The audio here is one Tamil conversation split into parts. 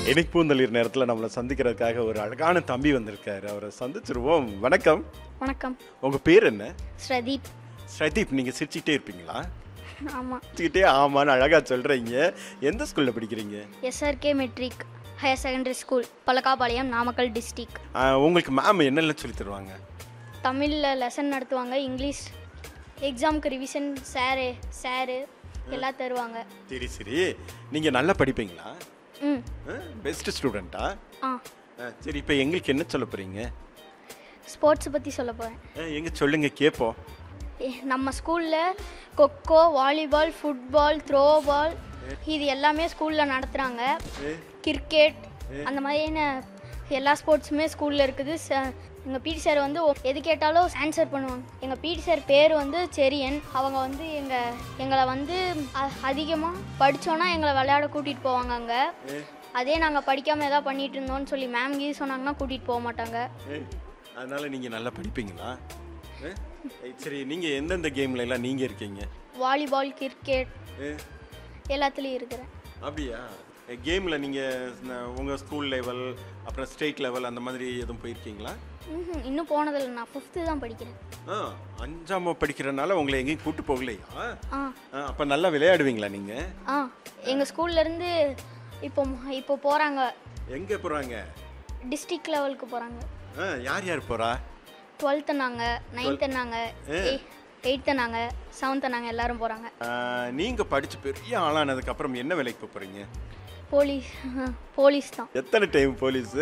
எனக்கு பூந்தளிர் நேரத்தில் நம்மளை சந்திக்கிறதுக்காக ஒரு அழகான தம்பி வந்திருக்காரு அவரை சந்திச்சிருவோம் வணக்கம் வணக்கம் உங்கள் பேர் என்ன ஸ்ரதீப் ஸ்ரதீப் நீங்கள் சிரிச்சுக்கிட்டே இருப்பீங்களா ஆமாம் சிரிச்சுக்கிட்டே ஆமான்னு அழகாக சொல்கிறீங்க எந்த ஸ்கூலில் படிக்கிறீங்க SRK matric higher secondary school Palakkapalayam Namakkal district ஆ, உங்களுக்கு மேம் என்னெல்லாம் சொல்லி தருவாங்க தமிழில் லெசன் நடத்துவாங்க இங்கிலீஷ் எக்ஸாமுக்கு ரிவிஷன் சாரு சாரு எல்லாம் தருவாங்க சரி சரி நீங்கள் நல்லா படிப்பீங்களா ம் பெஸ்ட் ஸ்டூடெண்ட்டா ஆ சரி இப்போ எங்களுக்கு என்ன சொல்ல போகிறீங்க ஸ்போர்ட்ஸை பற்றி சொல்ல போகிறேன் எங்கே சொல்லுங்க கேட்போம் நம்ம ஸ்கூலில் kho-kho volleyball football throw ball இது எல்லாமே ஸ்கூலில் நடத்துகிறாங்க கிரிக்கெட் அந்த மாதிரியான எல்லா ஸ்போர்ட்ஸுமே ஸ்கூலில் இருக்குது எங்கள் பிடி சார் வந்து ஒ- எது கேட்டாலும் ஆன்சர் பண்ணுவாங்க எங்கள் பிடி சார் பேர் வந்து செரியன் அவங்க வந்து எங்கள் எங்களை வந்து அதிகமாக படித்தோன்னா எங்களை விளையாட கூட்டிகிட்டு போவாங்க அங்கே அதே நாங்கள் படிக்காமல் எதாவது பண்ணிட்டு இருந்தோம்னு சொல்லி மேம் கீது சொன்னாங்கன்னா கூட்டிகிட்டு போக மாட்டாங்க அதனால நீங்கள் நல்லா படிப்பீங்களா ஆ? சரி நீங்கள் எந்தெந்த கேம்ல எல்லாம் நீங்கள் இருக்கீங்க வாலிபால் கிரிக்கெட் ஆ? எல்லாத்துலேயும் இருக்கிறேன் அப்படியா கேமில் நீங்கள் உங்கள் ஸ்கூல் லெவல் அப்புறம் ஸ்டேட் லெவல் அந்த மாதிரி எதுவும் போயிருக்கீங்களா ம்ஹும், இன்னும் போனதில்லை நான் ஃபிஃப்த்து தான் படிக்கிறேன் ஆ அஞ்சாம படிக்கிறனால உங்களை எங்கேயும் கூட்டு போகலையா ஆ அப்போ நல்லா விளையாடுவீங்களா நீங்கள் ஆ எங்கள் ஸ்கூல்லேருந்து இப்போ இப்போ போகிறாங்க எங்கே போகிறாங்க டிஸ்ட்ரிக்ட் லெவலுக்கு போகிறாங்க ஆ யார் யார் போகிறா டுவெல்த்து நாங்கள் நைன்த்து நாங்கள் எயித்து நாங்கள் செவன்த்து நாங்கள் எல்லாரும் போகிறாங்க நீங்கள் படித்து பெரிய ஆளானதுக்கப்புறம் என்ன வேலைக்கு போக போகிறீங்க போலீஸ் போலீஸ் தான் எத்தனை time police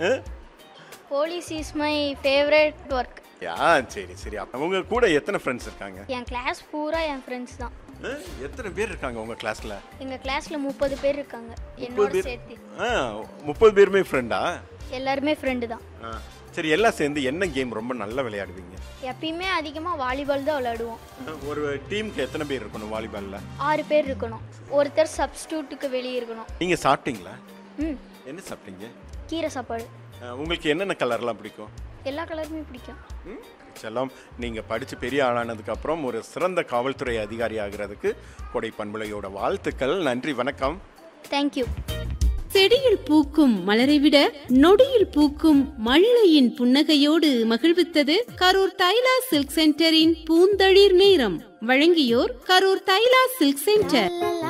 police is my favourite work yeah சரி சரி அப்போ உங்கள் கூட எத்தனை ஃப்ரெண்ட்ஸ் இருக்காங்க என் கிளாஸ் பூரா என் ஃப்ரெண்ட்ஸ் தான் ஆ, எத்தனை பேர் இருக்காங்க உங்கள் கிளாஸில் எங்கள் கிளாஸில் முப்பது பேர் இருக்காங்க என்னோட சேர்த்து ஆ முப்பது பேருமே ஃப்ரெண்டா எல்லாருமே ஃப்ரெண்டு தான் ஆ சரி எல்லாம் சேர்ந்து என்ன கேம் ரொம்ப நல்லா விளையாடுவீங்க எப்பயுமே அதிகமாக வாலிபால் தான் விளையாடுவோம் ஆ, ஒரு டீமுக்கு எத்தனை பேர் இருக்கணும் வாலிபாலில் ஆறு பேர் இருக்கணும் ஒருத்தர் சப்ஸ்டியூட்டுக்கு வெளியே இருக்கணும் நீங்கள் சாப்பிட்டீங்களா ம் என்ன சாப்பிட்டீங்க கீரை சாப்பாடு ஆ, உங்களுக்கு என்னென்ன கலர்லாம் பிடிக்கும் எல்லா கலருமே பிடிக்கும் ம்? செல்லம் நீங்கள் படித்து பெரிய ஆளானதுக்கு அப்புறம் ஒரு சிறந்த காவல்துறை அதிகாரி ஆகிறதுக்கு கொடை பண்புலையோட வாழ்த்துக்கள் நன்றி வணக்கம் தேங்க்யூ செடியில் பூக்கும் மலரை விட நொடியில் பூக்கும் மழலையின் புன்னகையோடு மகிழ்வித்தது கரூர் தைலா சில்க் சென்டரின் பூந்தளிர் நேரம் வழங்கியோர் கரூர் தைலா சில்க் சென்டர்